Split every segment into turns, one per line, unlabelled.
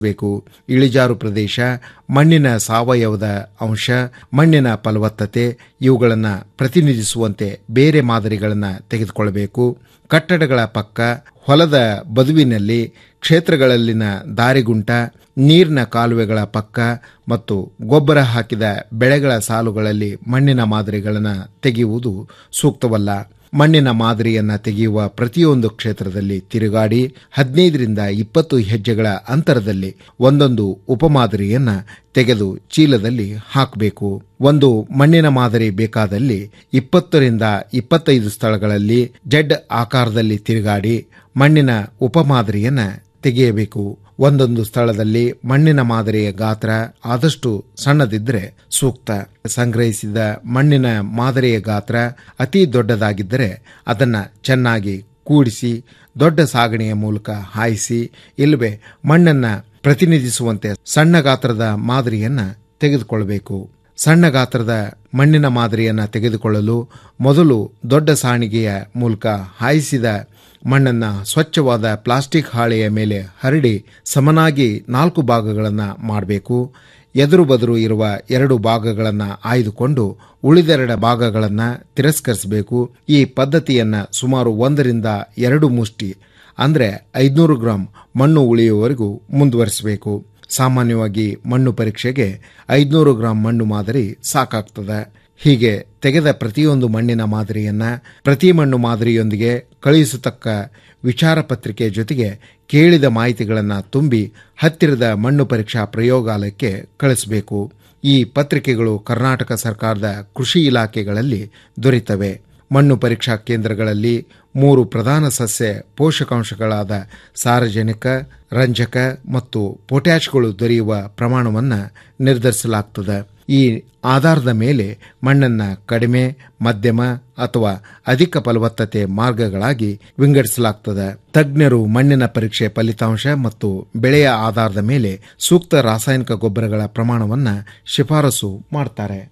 ಬೇಕು ಇಳಿಜಾರು ಪ್ರದೇಶ ಮಣ್ಣಿನ ಸಾವಯವದ ಅಂಶ ಮಣ್ಣಿನ ಫಲವತ್ತತೆ ಇವುಗಳನ್ನು ಪ್ರತಿನಿಧಿಸುವಂತೆ ಬೇರೆ ಮಾದರಿಗಳನ್ನು ತೆಗೆದುಕೊಳ್ಳಬೇಕು ಕಟ್ಟಡಗಳ ಪಕ್ಕ ಹೊಲದ ಬದುವಿನಲ್ಲಿ ಕ್ಷೇತ್ರಗಳಲ್ಲಿನ ದಾರಿಗುಂಟ ನೀರಿನ ಕಾಲುವೆಗಳ ಪಕ್ಕ ಮತ್ತು ಗೊಬ್ಬರ ಹಾಕಿದ ಬೆಳೆಗಳ ಸಾಲುಗಳಲ್ಲಿ ಮಣ್ಣಿನ ಮಾದರಿಗಳನ್ನು ತೆಗೆಯುವುದು ಸೂಕ್ತವಲ್ಲ ಮಣ್ಣಿನ ಮಾದರಿಯನ್ನ ತೆಗೆಯುವ ಪ್ರತಿಯೊಂದು ಕ್ಷೇತ್ರದಲ್ಲಿ ತಿರುಗಾಡಿ ಹದಿನೈದರಿಂದ ಇಪ್ಪತ್ತು ಹೆಜ್ಜೆಗಳ ಅಂತರದಲ್ಲಿ ಒಂದೊಂದು ಉಪಮಾದರಿಯನ್ನ ತೆಗೆದು ಚೀಲದಲ್ಲಿ ಹಾಕಬೇಕು ಒಂದು ಮಣ್ಣಿನ ಮಾದರಿ ಬೇಕಾದಲ್ಲಿ ಇಪ್ಪತ್ತರಿಂದ ಇಪ್ಪತ್ತೈದು ಸ್ಥಳಗಳಲ್ಲಿ ಜಡ್ ಆಕಾರದಲ್ಲಿ ತಿರುಗಾಡಿ ಮಣ್ಣಿನ ಉಪಮಾದರಿಯನ್ನ ತೆಗೆಯಬೇಕು ಒಂದೊಂದು ಸ್ಥಳದಲ್ಲಿ ಮಣ್ಣಿನ ಮಾದರಿಯ ಗಾತ್ರ ಆದಷ್ಟು ಸಣ್ಣದಿದ್ದರೆ ಸೂಕ್ತ ಸಂಗ್ರಹಿಸಿದ ಮಣ್ಣಿನ ಮಾದರಿಯ ಗಾತ್ರ ಅತಿ ದೊಡ್ಡದಾಗಿದ್ದರೆ ಅದನ್ನು ಚೆನ್ನಾಗಿ ಕೂಡಿಸಿ ದೊಡ್ಡ ಸಾಗಣೆಯ ಮೂಲಕ ಹಾಯಿಸಿ ಇಲ್ಲವೇ ಮಣ್ಣನ್ನು ಪ್ರತಿನಿಧಿಸುವಂತೆ ಸಣ್ಣ ಗಾತ್ರದ ಮಾದರಿಯನ್ನ ತೆಗೆದುಕೊಳ್ಳಬೇಕು ಸಣ್ಣ ಗಾತ್ರದ ಮಣ್ಣಿನ ಮಾದರಿಯನ್ನು ತೆಗೆದುಕೊಳ್ಳಲು ಮೊದಲು ದೊಡ್ಡ ಸಾಣಿಗೆಯ ಮೂಲಕ ಹಾಯಿಸಿದ ಮಣ್ಣನ್ನು ಸ್ವಚ್ಛವಾದ ಪ್ಲಾಸ್ಟಿಕ್ ಹಾಳೆಯ ಮೇಲೆ ಹರಡಿ ಸಮನಾಗಿ ನಾಲ್ಕು ಭಾಗಗಳನ್ನು ಮಾಡಬೇಕು ಎದುರು ಬದುರು ಇರುವ ಎರಡು ಭಾಗಗಳನ್ನು ಆಯ್ದುಕೊಂಡು ಉಳಿದೆರಡ ಭಾಗಗಳನ್ನು ತಿರಸ್ಕರಿಸಬೇಕು ಈ ಪದ್ಧತಿಯನ್ನು ಸುಮಾರು ಒಂದರಿಂದ ಎರಡು ಮುಷ್ಟಿ ಅಂದರೆ ಐದುನೂರು ಗ್ರಾಂ ಮಣ್ಣು ಉಳಿಯುವವರೆಗೂ ಮುಂದುವರಿಸಬೇಕು ಸಾಮಾನ್ಯವಾಗಿ ಮಣ್ಣು ಪರೀಕ್ಷೆಗೆ ಐದುನೂರು ಗ್ರಾಂ ಮಣ್ಣು ಮಾದರಿ ಸಾಕಾಗ್ತದೆ ಹೀಗೆ ತೆಗೆದ ಪ್ರತಿಯೊಂದು ಮಣ್ಣಿನ ಮಾದರಿಯನ್ನ ಪ್ರತಿ ಮಣ್ಣು ಮಾದರಿಯೊಂದಿಗೆ ಕಳುಹಿಸತಕ್ಕ ವಿಚಾರ ಪತ್ರಿಕೆ ಜೊತೆಗೆ ಕೇಳಿದ ಮಾಹಿತಿಗಳನ್ನು ತುಂಬಿ ಹತ್ತಿರದ ಮಣ್ಣು ಪರೀಕ್ಷಾ ಪ್ರಯೋಗಾಲಯಕ್ಕೆ ಕಳಿಸಬೇಕು ಈ ಪತ್ರಿಕೆಗಳು ಕರ್ನಾಟಕ ಸರ್ಕಾರದ ಕೃಷಿ ಇಲಾಖೆಗಳಲ್ಲಿ ದೊರೆತವೆ ಮಣ್ಣು ಪರೀಕ್ಷಾ ಕೇಂದ್ರಗಳಲ್ಲಿ ಮೂರು ಪ್ರಧಾನ ಸಸ್ಯ ಪೋಷಕಾಂಶಗಳಾದ ಸಾರಜನಕ ರಂಜಕ ಮತ್ತು ಪೊಟ್ಯಾಷ್ಗಳು ದೊರೆಯುವ ಪ್ರಮಾಣವನ್ನು ನಿರ್ಧರಿಸಲಾಗ್ತದೆ ಈ ಆಧಾರದ ಮೇಲೆ ಮಣ್ಣನ್ನು ಕಡಿಮೆ ಮಧ್ಯಮ ಅಥವಾ ಅಧಿಕ ಫಲವತ್ತತೆ ಮಾರ್ಗಗಳಾಗಿ ವಿಂಗಡಿಸಲಾಗ್ತದೆ ತಜ್ಞರು ಮಣ್ಣಿನ ಪರೀಕ್ಷೆ ಫಲಿತಾಂಶ ಮತ್ತು ಬೆಳೆಯ ಆಧಾರದ ಮೇಲೆ ಸೂಕ್ತ ರಾಸಾಯನಿಕ ಗೊಬ್ಬರಗಳ ಪ್ರಮಾಣವನ್ನು ಶಿಫಾರಸು ಮಾಡ್ತಾರೆ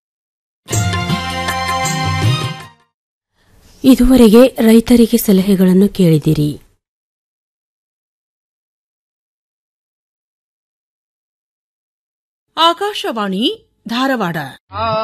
ಇದುವರೆಗೆ ರೈತರಿಗೆ ಸಲಹೆಗಳನ್ನು ಕೇಳಿದಿರಿ
ಆಕಾಶವಾಣಿ ಧಾರವಾಡ